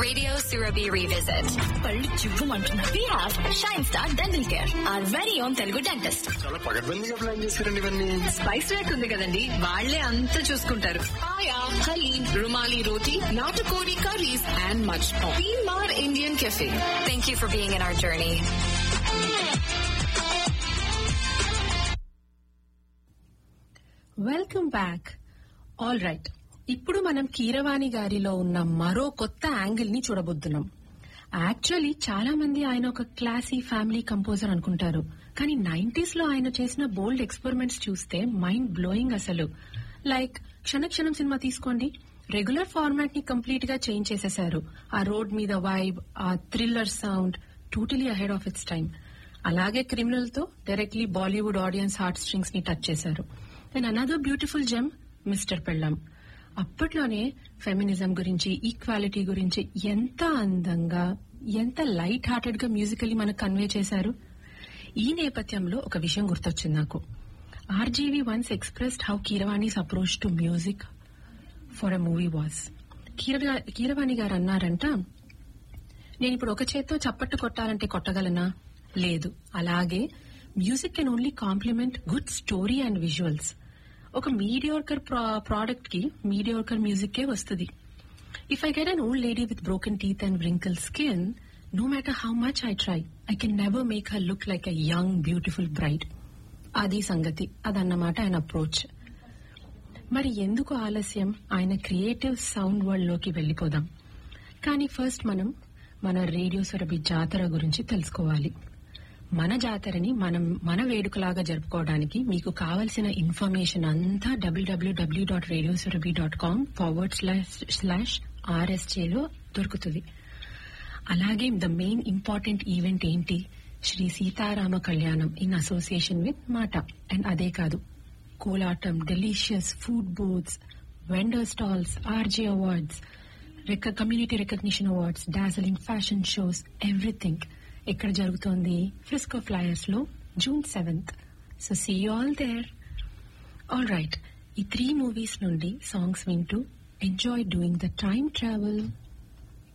Radio Surabhi Revisit. పళ్ళు చివ్వమంటున్నా we have Shine Star dental care our very own Telugu dentist చాలా పగడ్బందీగా plan చేశారండి ఇవన్నీ స్పైస్ ర్యాక్ ఉంది కదండి వాళ్లే అంతా చూసుకుంటారు Paya, Halim, Rumali Roti, Natakori curries, and much more. Mar Indian Cafe. Thank you for being in our journey. Welcome back all right ఇప్పుడు మనం కీరవాణి గారిలో ఉన్న మరో కొత్త యాంగిల్ ని చూడబోతున్నాం యాక్చువల్లీ చాలా మంది ఆయన ఒక క్లాసీ ఫ్యామిలీ కంపోజర్ అనుకుంటారు కానీ నైన్టీస్ లో ఆయన చేసిన బోల్డ్ ఎక్స్పెరిమెంట్స్ చూస్తే మైండ్ బ్లోయింగ్ అసలు లైక్ క్షణ క్షణం సినిమా తీసుకోండి రెగ్యులర్ ఫార్మాట్ ని కంప్లీట్ గా చేంజ్ చేసేశారు ఆ రోడ్ మీద వైబ్ ఆ thriller sound totally ahead of its time అలాగే క్రిమినల్ తో directly Bollywood audience heart strings ని టచ్ చేశారు and another beautiful gem Mister Pellam అప్పట్లోనే ఫెమినిజం గురించి ఈక్వాలిటీ గురించి ఎంత అందంగా ఎంత లైట్ హార్టెడ్ గా మ్యూజికల్లీ మనకు కన్వే చేశారు ఈ నేపథ్యంలో ఒక విషయం గుర్తొచ్చింది నాకు RGV once expressed how Keeravani's approach to music for a movie was Keeravani garu అన్నారంట నేను ఇప్పుడు ఒక చేత్తో చప్పట్టు కొట్టాలంటే కొట్టగలనా లేదు అలాగే music can only complement good story and visuals ఒక మీడియోర్కర్ ప్రోడక్ట్ కి మీడియోర్కర్ మ్యూజిక్ వస్తుంది if I get an old lady with broken teeth and wrinkled skin no matter how much I try I can never make her look like a young beautiful bride అది సంగతి అదన్నమాట ఆయన approach మరి ఎందుకు ఆలస్యం ఆయన creative sound world లోకి వెళ్లిపోదాం కానీ ఫస్ట్ మనం మన రేడియో సురభి జాతర గురించి తెలుసుకోవాలి మన జాతరని మనం మన వేడుకలాగా జరుపుకోవడానికి మీకు కావలసిన ఇన్ఫర్మేషన్ అంతా డబ్ల్యూడబ్ల్యూడబ్ల్యూ dot radio Surabhi dot com forward slash slash ఆర్ఎస్జేలో దొరుకుతుంది అలాగే ద మెయిన్ ఇంపార్టెంట్ ఈవెంట్ ఏంటి Sri Sitarama Kalyanam in association with MATA and అదే కాదు Kolatam delicious food booths vendor stalls RJ awards community recognition awards dazzling fashion shows everything ఎక్కడ జరుగుతోంది ఫ్రిస్కో ఫ్లయర్స్ లో June seventh so see all there all right ఈ three movies నుండి songs వింటూ enjoy doing the time travel